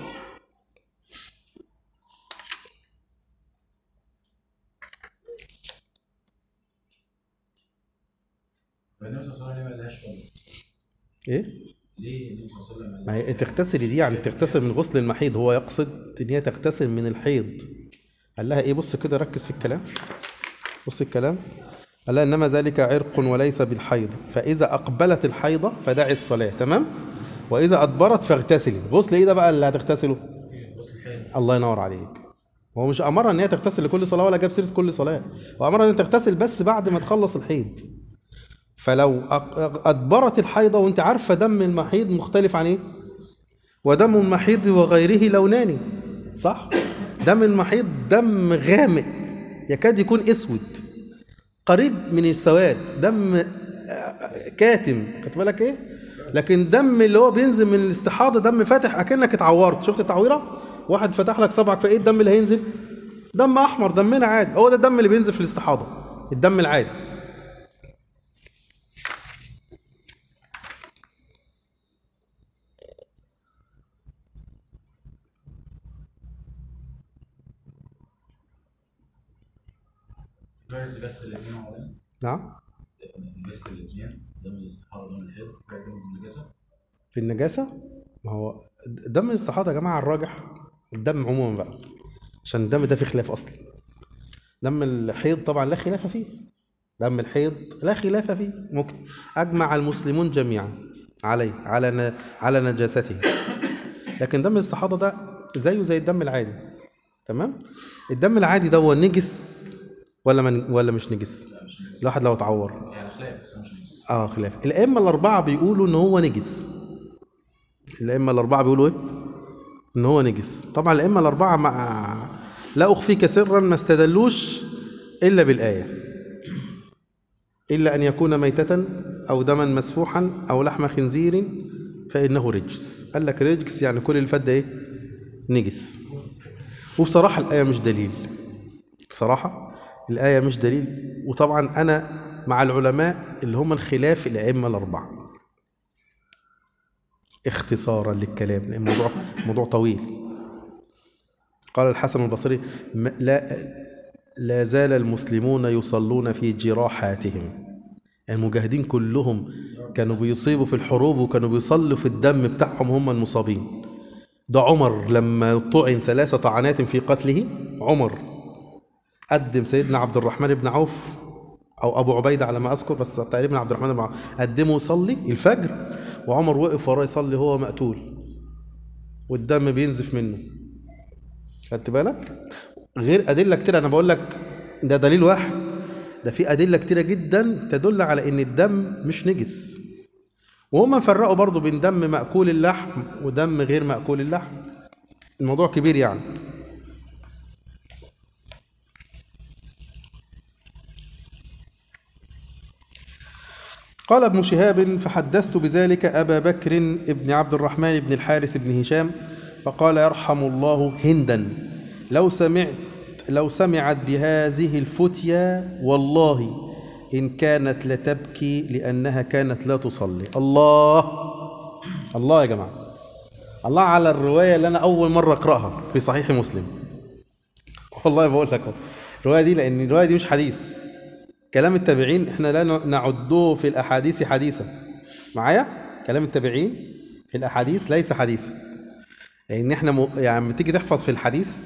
فالنبي صلى الله عليه وسلم ليه ما قالهاش فضل؟ ايه ليه النبي صلى الله عليه وسلم قال ما هي تغتسلي دي يعني تغتسل من غسل المحيض هو يقصد ان هي تغتسل من الحيض قال لها ايه بص كده ركز في الكلام بص الكلام قال لها انما ذلك عرق وليس بالحيض فاذا اقبلت الحيضه فدعي الصلاه تمام واذا ادبرت فاغتسلي غسل ايه ده بقى اللي هتغتسله غسل الحيض الله ينور عليك هو مش امرها ان هي تغتسل لكل صلاه ولا جاب سيره كل صلاه هو امرها ان تغتسل بس بعد ما تخلص الحيض فلو أق- ادبرت الحيضه وانت عارفه دم المحيض مختلف عن ايه ودم المحيض وغيره لونان صح دم المحيض دم غامق يكاد يكون اسود قريب من السواد دم آه، كاتم خدت بالك ايه لكن دم اللي هو بينزل من الاستحاضه دم فاتح اكنك اتعورت شفت التعويره واحد فتح لك صبعك فايه الدم اللي هينزل دم احمر دمنا عادي هو ده الدم اللي بينزل في الاستحاضه الدم العادي غير لبست الاثنين على نعم لبست الاثنين دم الاستحاضه ودم الحيض غير دم النجاسه في النجاسة ما هو دم الاستحاضة يا جماعة الراجح الدم عموما بقى عشان الدم ده فيه خلاف أصلا دم الحيض طبعا لا خلاف فيه دم الحيض لا خلاف فيه ممكن أجمع المسلمون جميعا عليه على ن... على نجاسته لكن دم الاستحاضة ده زيه زي الدم العادي تمام الدم العادي ده هو نجس ولا من... ولا مش نجس الواحد لو اتعور يعني خلاف بس أنا مش نجس اه خلاف الائمه الاربعه بيقولوا ان هو نجس الائمه الاربعه بيقولوا ايه ان هو نجس طبعا الائمه الاربعه مع لا اخفيك سرا ما استدلوش الا بالايه الا ان يكون ميته او دما مسفوحا او لحم خنزير فانه رجس قال لك رجس يعني كل الفد ايه نجس وبصراحه الايه مش دليل بصراحه الايه مش دليل وطبعا انا مع العلماء اللي هم الخلاف الائمه الاربعه اختصارا للكلام لان الموضوع موضوع طويل قال الحسن البصري "ما- لا لا زال المسلمون يصلون في جراحاتهم المجاهدين كلهم كانوا بيصيبوا في الحروب وكانوا بيصلوا في الدم بتاعهم هم المصابين ده عمر لما طعن ثلاث طعنات في قتله عمر قدم سيدنا عبد الرحمن بن عوف او ابو عبيده على ما اذكر بس تقريبا عبد الرحمن بن عوف قدمه يصلي الفجر وعمر وقف وراه يصلي هو مقتول والدم بينزف منه خدت بالك غير ادله كتير انا بقول لك ده دليل واحد ده في أدلة كتيرة جدا تدل على إن الدم مش نجس وهم فرقوا برضو بين دم مأكول اللحم ودم غير مأكول اللحم الموضوع كبير يعني قال ابن شهاب فحدثت بذلك أبا بكر ابن عبد الرحمن بن الحارث بن هشام فقال يرحم الله هندا لو سمعت لو سمعت بهذه الفتيا والله إن كانت لتبكي لأنها كانت لا تصلي الله الله يا جماعة الله على الرواية اللي أنا أول مرة أقرأها في صحيح مسلم والله بقول لك أهو. الرواية دي لأن الرواية دي مش حديث كلام التابعين احنا لا نعده في الأحاديث حديثا معايا كلام التابعين في الأحاديث ليس حديثا لأن احنا م... يعني لما تيجي تحفظ في الحديث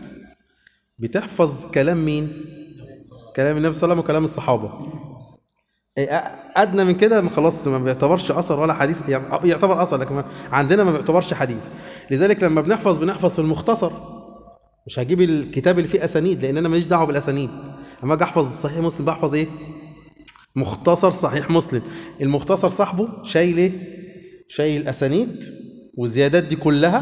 بتحفظ كلام مين كلام النبي صلى الله عليه وسلم وكلام الصحابة إيه، أ- ادنى من كده ما خلاص ما بيعتبرش اثر ولا حديث يعني يعتبر اثر لكن ما- عندنا ما بيعتبرش حديث لذلك لما بنحفظ بنحفظ في المختصر مش هجيب الكتاب اللي فيه اسانيد لان انا ماليش دعوه بالاسانيد اما اجي احفظ صحيح مسلم بحفظ ايه مختصر صحيح مسلم المختصر صاحبه شايل ايه شايل الاسانيد والزيادات دي كلها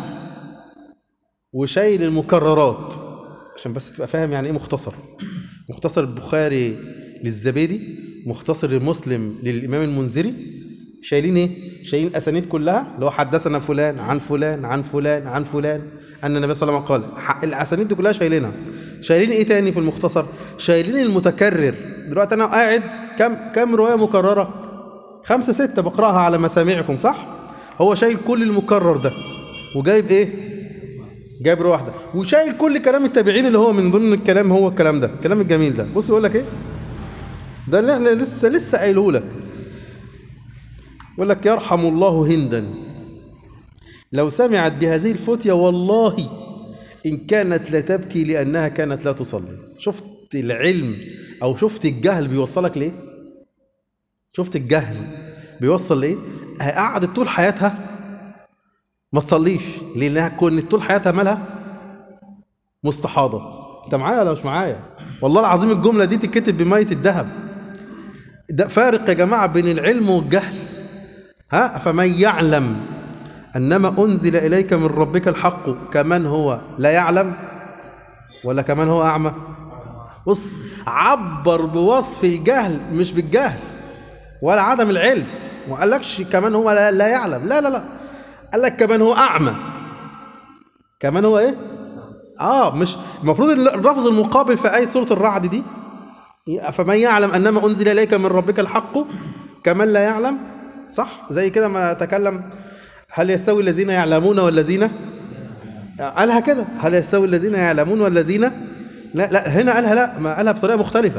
وشايل المكررات عشان بس تبقى فاهم يعني ايه مختصر مختصر البخاري للزبيدي مختصر مسلم للامام المنذري شايلين ايه شايلين الاسانيد كلها اللي هو حدثنا فلان عن فلان عن فلان عن فلان ان النبي صلى الله عليه وسلم قال ح- الاسانيد دي كلها شايلينها شايلين ايه تاني في المختصر شايلين المتكرر دلوقتي انا قاعد كم كم روايه مكرره خمسة ستة بقراها على مسامعكم صح هو شايل كل المكرر ده وجايب ايه جايب روح واحده وشايل كل كلام التابعين اللي هو من ضمن الكلام هو الكلام ده الكلام الجميل ده بص يقول لك ايه ده اللي احنا لسه لسه قايله لك يقول لك يرحم الله هندا لو سمعت بهذه الفتية والله إن كانت لتبكي لأنها كانت لا تصلي شفت العلم أو شفت الجهل بيوصلك ليه شفت الجهل بيوصل لإيه هي قعدت طول حياتها ما تصليش لانها كانت طول حياتها مالها مستحاضه انت معايا ولا مش معايا والله العظيم الجمله دي تتكتب بميه الذهب ده فارق يا جماعه بين العلم والجهل ها فمن يعلم انما انزل اليك من ربك الحق كمن هو لا يعلم ولا كمان هو اعمى بص عبر بوصف الجهل مش بالجهل ولا عدم العلم ما قالكش كمان هو لا, لا يعلم لا لا لا قال لك كمان هو اعمى كمان هو ايه اه مش المفروض اللفظ المقابل في ايه سوره الرعد دي فمن يعلم انما انزل اليك من ربك الحق كمن لا يعلم صح زي كده ما تكلم هل يستوي الذين يعلمون والذين قالها كده هل يستوي الذين يعلمون والذين لا لا هنا قالها لا ما قالها بطريقه مختلفه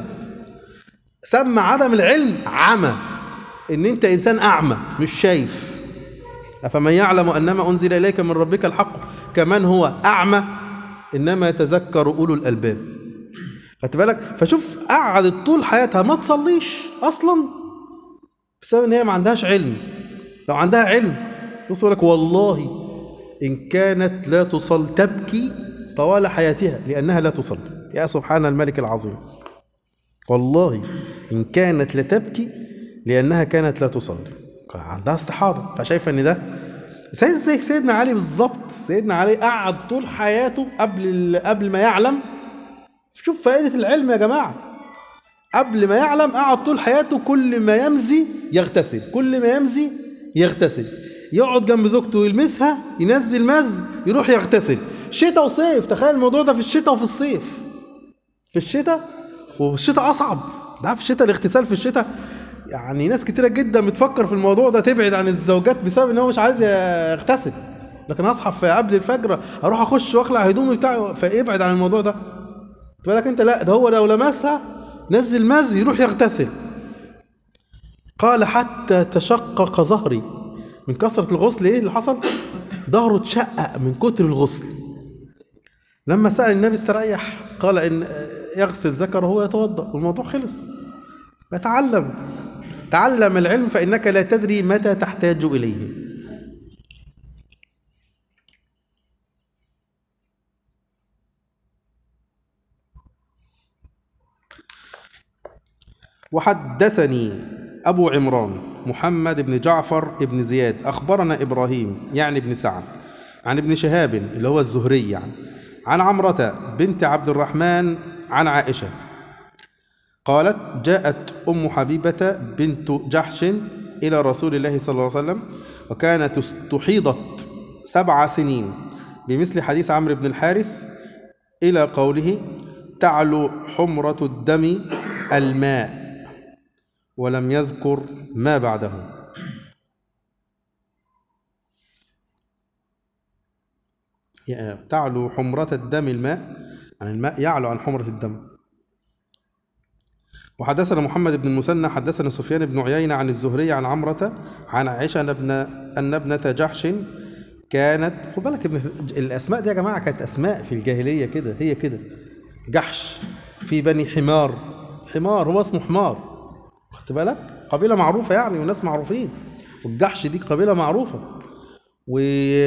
سمى عدم العلم عمى ان انت انسان اعمى مش شايف أفمن يعلم أنما أنزل إليك من ربك الحق كمن هو أعمى إنما يتذكر أولو الألباب خدت بالك فشوف قعدت طول حياتها ما تصليش أصلا بسبب إن هي ما عندهاش علم لو عندها علم بص يقول لك والله إن كانت لا تصل تبكي طوال حياتها لأنها لا تصلي يا سبحان الملك العظيم والله إن كانت لتبكي لأنها كانت لا تصلي كان عندها استحاضة فشايفة إن ده زي زي سيدنا علي بالظبط سيدنا علي قعد طول حياته قبل ال- قبل ما يعلم شوف فائدة العلم يا جماعة قبل ما يعلم قعد طول حياته كل ما يمزي يغتسل كل ما يمزي يغتسل يقعد جنب زوجته يلمسها ينزل مز يروح يغتسل شتاء وصيف تخيل الموضوع ده في الشتاء وفي الصيف في الشتاء وفي الشتاء اصعب ده في الشتاء الاغتسال في الشتاء يعني ناس كتيره جدا بتفكر في الموضوع ده تبعد عن الزوجات بسبب ان هو مش عايز يغتسل لكن اصحى في قبل الفجر اروح اخش واخلع هدومي بتاعي فيبعد عن الموضوع ده خد بالك انت لا ده هو لو لمسها نزل مز يروح يغتسل قال حتى تشقق ظهري من كثرة الغسل ايه اللي حصل؟ ظهره اتشقق من كتر الغسل لما سأل النبي استريح قال ان يغسل ذكره وهو يتوضأ والموضوع خلص فتعلم تعلم العلم فإنك لا تدري متى تحتاج إليه وحدثني أبو عمران محمد بن جعفر بن زياد أخبرنا إبراهيم يعني ابن سعد عن ابن شهاب اللي هو الزهري يعني عن عمرة بنت عبد الرحمن عن عائشة قالت جاءت أم حبيبة بنت جحش إلى رسول الله صلى الله عليه وسلم وكانت استحيضت سبع سنين بمثل حديث عمرو بن الحارث إلى قوله تعلو حمرة الدم الماء ولم يذكر ما بعده يعني تعلو حمرة الدم الماء يعني الماء يعلو عن حمرة الدم وحدثنا محمد بن المثنى حدثنا سفيان بن عيينة عن الزهري عن عمرة عن عائشة أن ابن أن ابنة جحش كانت خد بالك ابن الأسماء دي يا جماعة كانت أسماء في الجاهلية كده هي كده جحش في بني حمار حمار هو اسمه حمار خدت بالك قبيلة معروفة يعني وناس معروفين والجحش دي قبيلة معروفة و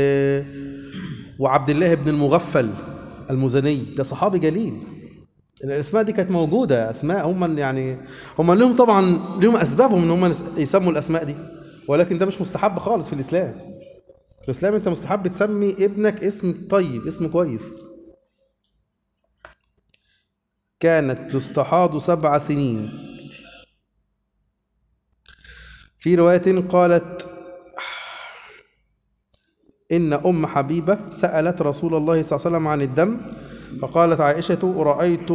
وعبد الله بن المغفل المزني ده صحابي جليل الاسماء دي كانت موجوده اسماء هم يعني هم لهم طبعا لهم اسبابهم ان هم يسموا الاسماء دي ولكن ده مش مستحب خالص في الاسلام في الاسلام انت مستحب تسمي ابنك اسم طيب اسم كويس كانت تستحاض سبع سنين في روايه قالت إن أم حبيبة سألت رسول الله صلى الله عليه وسلم عن الدم فقالت عائشة رأيت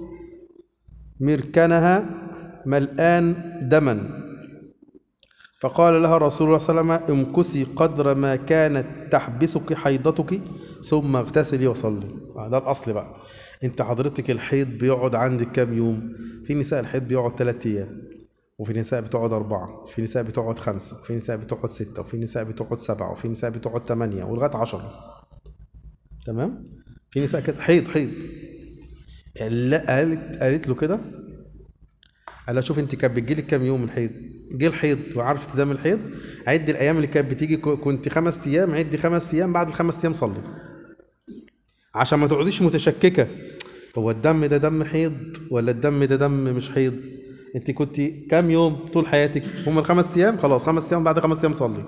مركنها ملآن دما فقال لها رسول الله صلى الله عليه وسلم امكثي قدر ما كانت تحبسك حيضتك ثم اغتسلي وصلي آه، ده الأصل بقى انت حضرتك الحيض بيقعد عندك كام يوم في نساء الحيض بيقعد ثلاثة أيام وفي نساء بتقعد أربعة في نساء بتقعد خمسة في نساء بتقعد ستة وفي نساء بتقعد سبعة وفي نساء بتقعد ثمانية ولغاية عشرة تمام في نساء كده حيض حيض لا قالت قالت له كده قال لها شوف انت كانت بتجيلك كام يوم الحيض جه الحيض وعرفت دم الحيض عد الايام اللي كانت بتيجي كو- كنت خمس ايام عدي خمس ايام بعد الخمس ايام صلي عشان ما تقعديش متشككه هو الدم ده دم حيض ولا الدم ده دم مش حيض انت كنت كام يوم طول حياتك هم الخمس ايام خلاص خمس ايام بعد خمس ايام صلي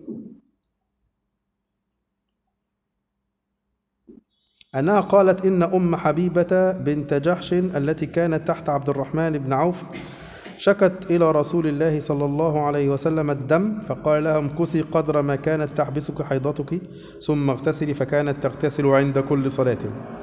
أنها قالت إن أم حبيبة بنت جحش التي كانت تحت عبد الرحمن بن عوف شكت إلى رسول الله صلى الله عليه وسلم الدم فقال لها امكثي قدر ما كانت تحبسك حيضتك ثم اغتسلي فكانت تغتسل عند كل صلاة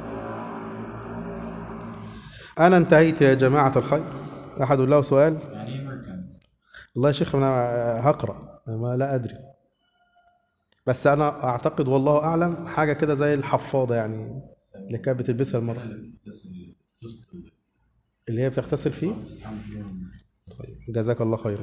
أنا انتهيت يا جماعة الخير أحد له سؤال يعني ايه مركن؟ والله يا شيخ أنا هقرأ ما لا أدري بس أنا أعتقد والله أعلم حاجة كده زي الحفاضة يعني اللي كانت بتلبسها المرأة بس الدست اللي هي بتغتسل فيه بتستعمل فيهم طيب جزاك الله خيرا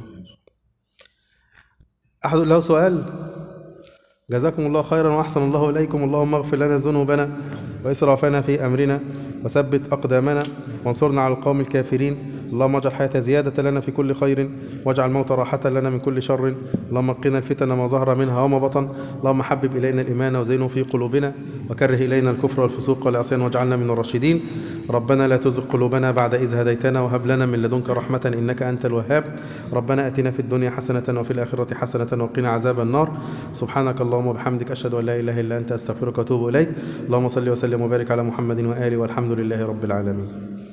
أحد له سؤال جزاكم الله خيرا وأحسن الله إليكم اللهم اغفر لنا ذنوبنا وإسرافنا في أمرنا وثبت أقدامنا وانصرنا على القوم الكافرين اللهم اجعل الحياة زيادة لنا في كل خير واجعل الموت راحة لنا من كل شر اللهم قنا الفتن ما ظهر منها وما بطن اللهم حبب إلينا الإيمان وزينه في قلوبنا وكره إلينا الكفر والفسوق والعصيان واجعلنا من الراشدين ربنا لا تزغ قلوبنا بعد إذ هديتنا وهب لنا من لدنك رحمة إنك أنت الوهاب ربنا أتنا في الدنيا حسنة وفي الآخرة حسنة وقنا عذاب النار سبحانك اللهم وبحمدك أشهد أن لا إله إلا أنت أستغفرك وأتوب إليك اللهم صل وسلم وبارك على محمد وآله والحمد لله رب العالمين